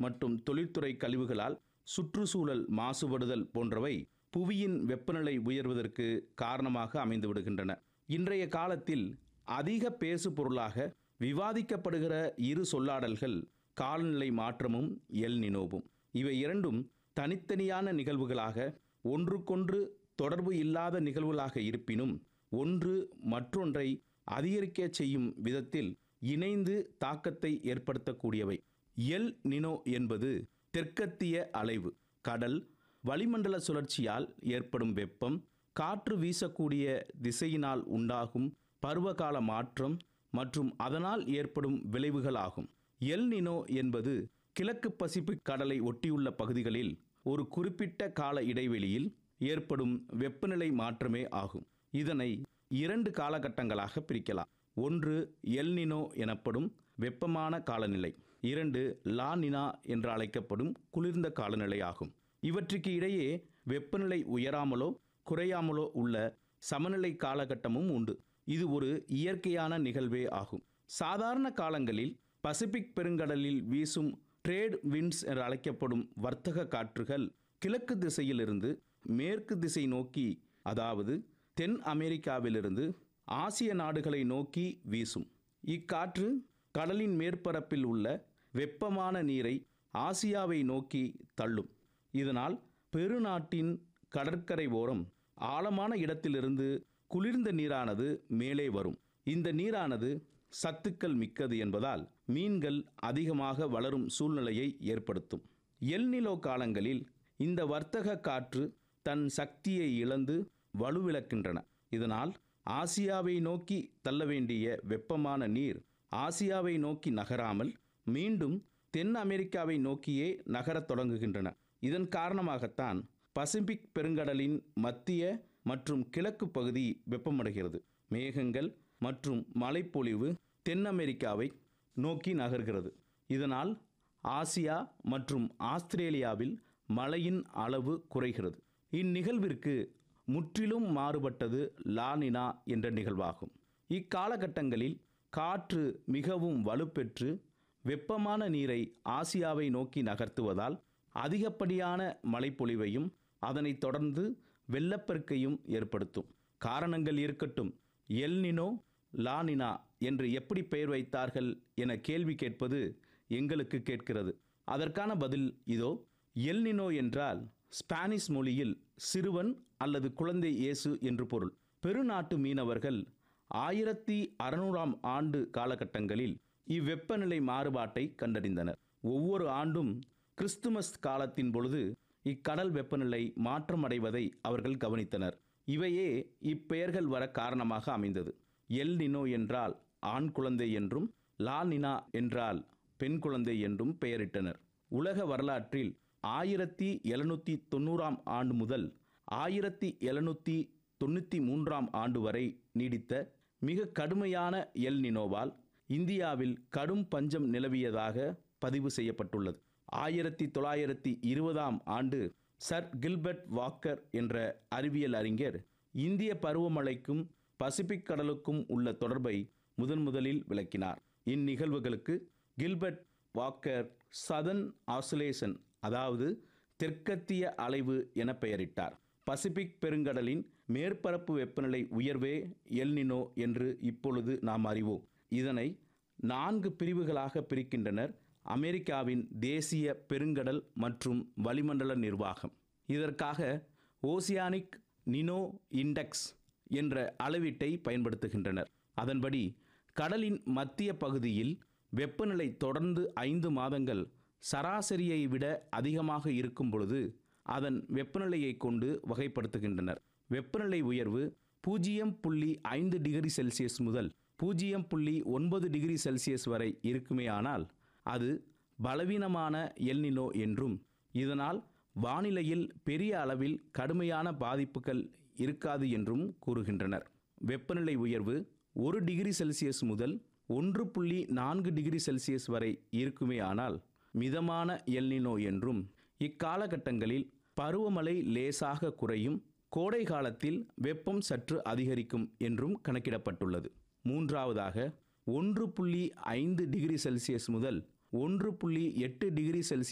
மற்றும் தொழில்துறை கழிவுகளால் சுற்றுச்சூழல் மாசுபடுதல் போன்றவை புவியின் வெப்பநிலை உயர்வதற்கு காரணமாக அமைந்து விடுகின்றன இன்றைய காலத்தில் அதிக பேசு பொருளாக விவாதிக்கப்படுகிற இரு சொல்லாடல்கள் காலநிலை மாற்றமும் எல் நினோவும் இவை இரண்டும் தனித்தனியான நிகழ்வுகளாக ஒன்றுக்கொன்று தொடர்பு இல்லாத நிகழ்வுகளாக இருப்பினும் ஒன்று மற்றொன்றை அதிகரிக்க செய்யும் விதத்தில் இணைந்து தாக்கத்தை ஏற்படுத்தக்கூடியவை எல் நினோ என்பது தெற்கத்திய அலைவு கடல் வளிமண்டல சுழற்சியால் ஏற்படும் வெப்பம் காற்று வீசக்கூடிய திசையினால் உண்டாகும் பருவகால மாற்றம் மற்றும் அதனால் ஏற்படும் விளைவுகள் ஆகும் எல் நினோ என்பது கிழக்கு பசிபிக் கடலை ஒட்டியுள்ள பகுதிகளில் ஒரு குறிப்பிட்ட கால இடைவெளியில் ஏற்படும் வெப்பநிலை மாற்றமே ஆகும் இதனை இரண்டு காலகட்டங்களாக பிரிக்கலாம் ஒன்று எல் நினோ எனப்படும் வெப்பமான காலநிலை இரண்டு லா நினா என்று அழைக்கப்படும் குளிர்ந்த காலநிலை ஆகும் இவற்றுக்கு இடையே வெப்பநிலை உயராமலோ குறையாமலோ உள்ள சமநிலை காலகட்டமும் உண்டு இது ஒரு இயற்கையான நிகழ்வே ஆகும் சாதாரண காலங்களில் பசிபிக் பெருங்கடலில் வீசும் ட்ரேட் விண்ட்ஸ் என்று அழைக்கப்படும் வர்த்தக காற்றுகள் கிழக்கு திசையிலிருந்து மேற்கு திசை நோக்கி அதாவது தென் அமெரிக்காவிலிருந்து ஆசிய நாடுகளை நோக்கி வீசும் இக்காற்று கடலின் மேற்பரப்பில் உள்ள வெப்பமான நீரை ஆசியாவை நோக்கி தள்ளும் இதனால் பெருநாட்டின் கடற்கரை ஓரம் ஆழமான இடத்திலிருந்து குளிர்ந்த நீரானது மேலே வரும் இந்த நீரானது சத்துக்கள் மிக்கது என்பதால் மீன்கள் அதிகமாக வளரும் சூழ்நிலையை ஏற்படுத்தும் எல்நிலோ காலங்களில் இந்த வர்த்தக காற்று தன் சக்தியை இழந்து வலுவிழக்கின்றன இதனால் ஆசியாவை நோக்கி தள்ள வேண்டிய வெப்பமான நீர் ஆசியாவை நோக்கி நகராமல் மீண்டும் தென் அமெரிக்காவை நோக்கியே நகரத் தொடங்குகின்றன இதன் காரணமாகத்தான் பசிபிக் பெருங்கடலின் மத்திய மற்றும் கிழக்கு பகுதி வெப்பமடைகிறது மேகங்கள் மற்றும் மழைப்பொழிவு தென் அமெரிக்காவை நோக்கி நகர்கிறது இதனால் ஆசியா மற்றும் ஆஸ்திரேலியாவில் மழையின் அளவு குறைகிறது இந்நிகழ்விற்கு முற்றிலும் மாறுபட்டது லானினா என்ற நிகழ்வாகும் இக்காலகட்டங்களில் காற்று மிகவும் வலுப்பெற்று வெப்பமான நீரை ஆசியாவை நோக்கி நகர்த்துவதால் அதிகப்படியான மழைப்பொழிவையும் அதனைத் தொடர்ந்து வெள்ளப்பெருக்கையும் ஏற்படுத்தும் காரணங்கள் இருக்கட்டும் எல்னினோ லானினா என்று எப்படி பெயர் வைத்தார்கள் என கேள்வி கேட்பது எங்களுக்கு கேட்கிறது அதற்கான பதில் இதோ எல்னினோ என்றால் ஸ்பானிஷ் மொழியில் சிறுவன் அல்லது குழந்தை இயேசு என்று பொருள் பெருநாட்டு மீனவர்கள் ஆயிரத்தி அறுநூறாம் ஆண்டு காலகட்டங்களில் இவ்வெப்பநிலை மாறுபாட்டை கண்டறிந்தனர் ஒவ்வொரு ஆண்டும் கிறிஸ்துமஸ் காலத்தின் பொழுது இக்கடல் வெப்பநிலை மாற்றமடைவதை அவர்கள் கவனித்தனர் இவையே இப்பெயர்கள் வர காரணமாக அமைந்தது எல் நினோ என்றால் ஆண் குழந்தை என்றும் லா நினா என்றால் பெண் குழந்தை என்றும் பெயரிட்டனர் உலக வரலாற்றில் ஆயிரத்தி எழுநூற்றி தொண்ணூறாம் ஆண்டு முதல் ஆயிரத்தி எழுநூற்றி தொண்ணூற்றி மூன்றாம் ஆண்டு வரை நீடித்த மிக கடுமையான எல் நினோவால் இந்தியாவில் கடும் பஞ்சம் நிலவியதாக பதிவு செய்யப்பட்டுள்ளது ஆயிரத்தி தொள்ளாயிரத்தி இருபதாம் ஆண்டு சர் கில்பர்ட் வாக்கர் என்ற அறிவியல் அறிஞர் இந்திய பருவமழைக்கும் பசிபிக் கடலுக்கும் உள்ள தொடர்பை முதன் முதலில் விளக்கினார் இந்நிகழ்வுகளுக்கு கில்பர்ட் வாக்கர் சதன் ஆசுலேஷன் அதாவது தெற்கத்திய அலைவு என பெயரிட்டார் பசிபிக் பெருங்கடலின் மேற்பரப்பு வெப்பநிலை உயர்வே எல்னினோ என்று இப்பொழுது நாம் அறிவோம் இதனை நான்கு பிரிவுகளாக பிரிக்கின்றனர் அமெரிக்காவின் தேசிய பெருங்கடல் மற்றும் வளிமண்டல நிர்வாகம் இதற்காக ஓசியானிக் நினோ இண்டெக்ஸ் என்ற அளவீட்டை பயன்படுத்துகின்றனர் அதன்படி கடலின் மத்திய பகுதியில் வெப்பநிலை தொடர்ந்து ஐந்து மாதங்கள் சராசரியை விட அதிகமாக இருக்கும் பொழுது அதன் வெப்பநிலையை கொண்டு வகைப்படுத்துகின்றனர் வெப்பநிலை உயர்வு பூஜ்ஜியம் புள்ளி ஐந்து டிகிரி செல்சியஸ் முதல் பூஜ்ஜியம் புள்ளி ஒன்பது டிகிரி செல்சியஸ் வரை இருக்குமே ஆனால் அது பலவீனமான எல்னினோ என்றும் இதனால் வானிலையில் பெரிய அளவில் கடுமையான பாதிப்புகள் இருக்காது என்றும் கூறுகின்றனர் வெப்பநிலை உயர்வு ஒரு டிகிரி செல்சியஸ் முதல் ஒன்று புள்ளி நான்கு டிகிரி செல்சியஸ் வரை இருக்குமே ஆனால் மிதமான எல்னினோ என்றும் இக்காலகட்டங்களில் பருவமழை லேசாக குறையும் கோடை காலத்தில் வெப்பம் சற்று அதிகரிக்கும் என்றும் கணக்கிடப்பட்டுள்ளது மூன்றாவதாக ஒன்று புள்ளி ஐந்து டிகிரி செல்சியஸ் முதல் ஒன்று புள்ளி எட்டு டிகிரி செல்சியஸ்